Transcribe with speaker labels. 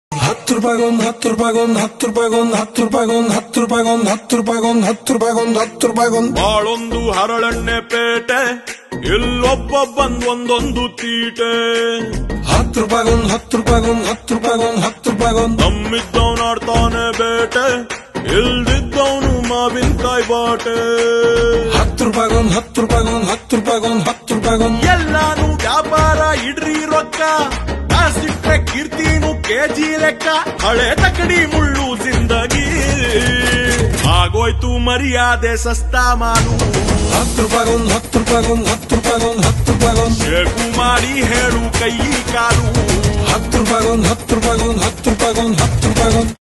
Speaker 1: ಹತ್ತು ರೂಪಾಯಿಗೊಂದು ಹತ್ತು ರೂಪಾಯಿಗೊಂದು ಹತ್ತು ರೂಪಾಯಿಗೊಂದು ಹತ್ತು ರೂಪಾಯಿಗೊಂದು ಹತ್ತು ರೂಪಾಯಿಗೊಂದು ಹತ್ತು ರೂಪಾಯಿಗೊಂದು ಹತ್ತು ರೂಪಾಯಿಗೊಂದು ಹತ್ತು ರೂಪಾಯಿಗೊಂದು
Speaker 2: ಬಾಳೊಂದು ಹರಳೆಣ್ಣೆ ಪೇಟೆ ಇಲ್ಲೊಬ್ಬ ಬಂದ್ ಒಂದೊಂದು ತೀಟೆ
Speaker 1: ಹತ್ತು ರೂಪಾಯಿಗೊಂದು ಹತ್ತು ರೂಪಾಯಿಗೊಂದು ಹತ್ತು ರೂಪಾಯಿಗೊಂದು ಹತ್ತು ರೂಪಾಯಿಗೊಂದು
Speaker 2: ನಮ್ಮಿದ್ದವನಾಡ್ತಾನೆ ಬೇಟೆ ಇಲ್ದಿದ್ದವನು ಮಾವಿನಕಾಯಿ ಬಾಟೆ
Speaker 1: ಹತ್ತು ರೂಪಾಯಿಗೊಂದು ಹತ್ತು ರೂಪಾಯಿಗೊಂದು ಹತ್ತು ರೂಪಾಯಿಗೊಂದು ಹತ್ತು ರೂಪಾಯಿಗೊಂದು
Speaker 2: ಎಲ್ಲಾನು ವ್ಯಾಪಾರ ಇಡ್ರಿ ರೊಕ್ಕ ಕಾಸಿಟ್ರೆ ಕೀರ್ತಿನು ಕೆಜಿ ಲೆಕ್ಕ ಹಳೆ ತಕಡಿ ಮುಳ್ಳು ಜಿಂದಗಿ ಆಗೋಯ್ತು ಮರ್ಯಾದೆ ಸಸ್ತಾ ಮಾಲು
Speaker 1: ಹತ್ತು ರೂಪಾಯಿಗೊಂದು ಹತ್ತು ರೂಪಾಯಿಗೊಂದು ಹತ್ತು ರೂಪಾಯಿಗೊಂದು ಹತ್ತು ರೂಪಾಯಿಗೊಂದು
Speaker 2: ಶೇಕು ಮಾಡಿ ಹೇಳು ಕೈ ಕಾಲು
Speaker 1: ಹತ್ತು ರೂಪಾಯಿಗೊಂದು ಹತ್ತು ರೂಪಾಯಿಗೊಂದು ಹತ್ತು ರೂಪಾಯಿಗೊಂದು ಹತ್ತು ರೂಪಾಯಿಗೊಂದು